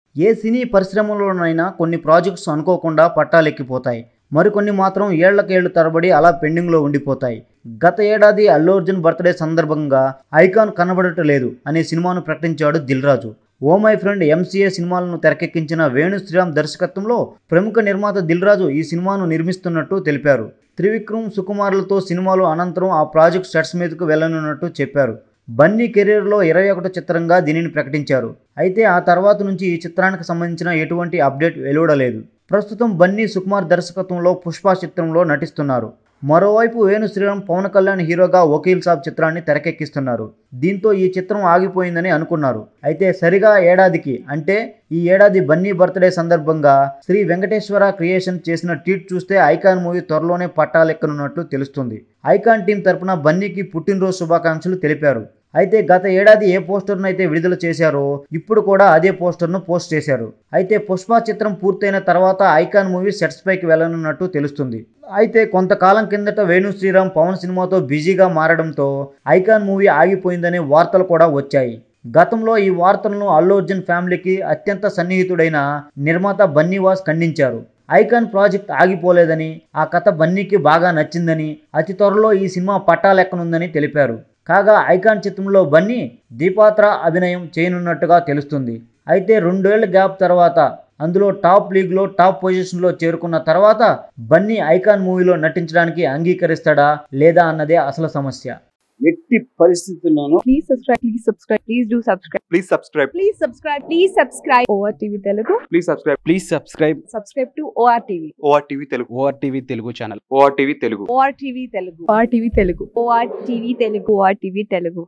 ఏ సినీ పరిశ్రమలోనైనా కొన్ని ప్రాజెక్ట్స్ అనుకోకుండా పట్టాలెక్కిపోతాయి మరికొన్ని మాత్రం ఏళ్లకేళ్లు తరబడి అలా పెండింగ్లో ఉండిపోతాయి గత ఏడాది అల్లు అర్జున్ బర్త్డే సందర్భంగా ఐకాన్ కనబడటలేదు అనే సినిమాను ప్రకటించాడు Dil Raju Oh My Friend MCA సినిమాలను తెరకెక్కించిన వేణు శ్రీరామ్ దర్శకత్వంలో ప్రముఖ నిర్మాత దిల్ రాజు ఈ సినిమాను నిర్మిస్తున్నట్టు తెలిపారు త్రివిక్రమ్ సుకుమార్లతో సినిమాలు అనంతరం ఆ ప్రాజెక్ట్ సెట్స్ మీదకు వెళ్లనున్నట్టు చెప్పారు బన్నీ కెరీర్లో ఇరవై ఒకటో చిత్రంగా దీనిని ప్రకటించారు అయితే ఆ తర్వాత నుంచి ఈ చిత్రానికి సంబంధించిన ఎటువంటి అప్డేట్ వెలువడలేదు ప్రస్తుతం బన్నీ సుకుమార్ దర్శకత్వంలో పుష్ప చిత్రంలో నటిస్తున్నారు మరోవైపు వేణు శ్రీరామ్ పవన్ కళ్యాణ్ హీరోగా వకీల్ సాబ్ చిత్రాన్ని తెరకెక్కిస్తున్నారు దీంతో ఈ చిత్రం ఆగిపోయిందని అనుకున్నారు అయితే సరిగా ఏడాదికి అంటే ఈ ఏడాది బన్నీ బర్త్డే సందర్భంగా శ్రీ వెంకటేశ్వర క్రియేషన్ చేసిన ట్వీట్ చూస్తే ఐకాన్ మూవీ త్వరలోనే పట్టాలెక్కనున్నట్లు తెలుస్తుంది ఐకాన్ టీం తరపున బన్నీకి పుట్టినరోజు శుభాకాంక్షలు తెలిపారు అయితే గత ఏడాది ఏ పోస్టర్ను అయితే విడుదల చేశారో ఇప్పుడు కూడా అదే పోస్టర్ను పోస్ట్ చేశారు అయితే పుష్ప చిత్రం పూర్తయిన తర్వాత ఐకాన్ మూవీ సెట్స్ పైకి వెళ్ళనున్నట్టు తెలుస్తుంది అయితే కొంతకాలం కిందట వేణు శ్రీరామ్ పవన్ సినిమాతో బిజీగా మారడంతో ఐకాన్ మూవీ ఆగిపోయిందనే వార్తలు కూడా వచ్చాయి గతంలో ఈ వార్తలను అల్లు అర్జున్ ఫ్యామిలీకి అత్యంత సన్నిహితుడైన నిర్మాత బన్నీవాస్ ఖండించారు ఐకాన్ ప్రాజెక్ట్ ఆగిపోలేదని ఆ కథ బన్నీకి బాగా నచ్చిందని అతి త్వరలో ఈ సినిమా పట్టాలెక్కనుందని తెలిపారు కాగా ఐకాన్ చిత్రంలో బన్నీ దీపాత్ర అభినయం చేయనున్నట్టుగా తెలుస్తుంది అయితే రెండేళ్ల గ్యాప్ తర్వాత అందులో టాప్ లీగ్లో టాప్ పొజిషన్లో చేరుకున్న తర్వాత బన్నీ ఐకాన్ మూవీలో నటించడానికి అంగీకరిస్తాడా లేదా అన్నదే అసలు సమస్య ఎట్టి పరిస్థితుల్లోనూ Please subscribe. Please subscribe. Please do subscribe. Please subscribe. Please subscribe. Please subscribe. ORTV Telugu. Please subscribe. Please subscribe Subscribe to ORTV. ORTV Telugu. ORTV Telugu channel ORTV Telugu. ORTV Telugu. ORTV Telugu. ORTV Telugu. ORTV Telugu.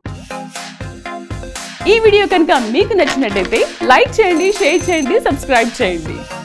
ఈ video కనుక మీకు నచ్చినట్టయితే like చేయండి share చేయండి subscribe చేయండి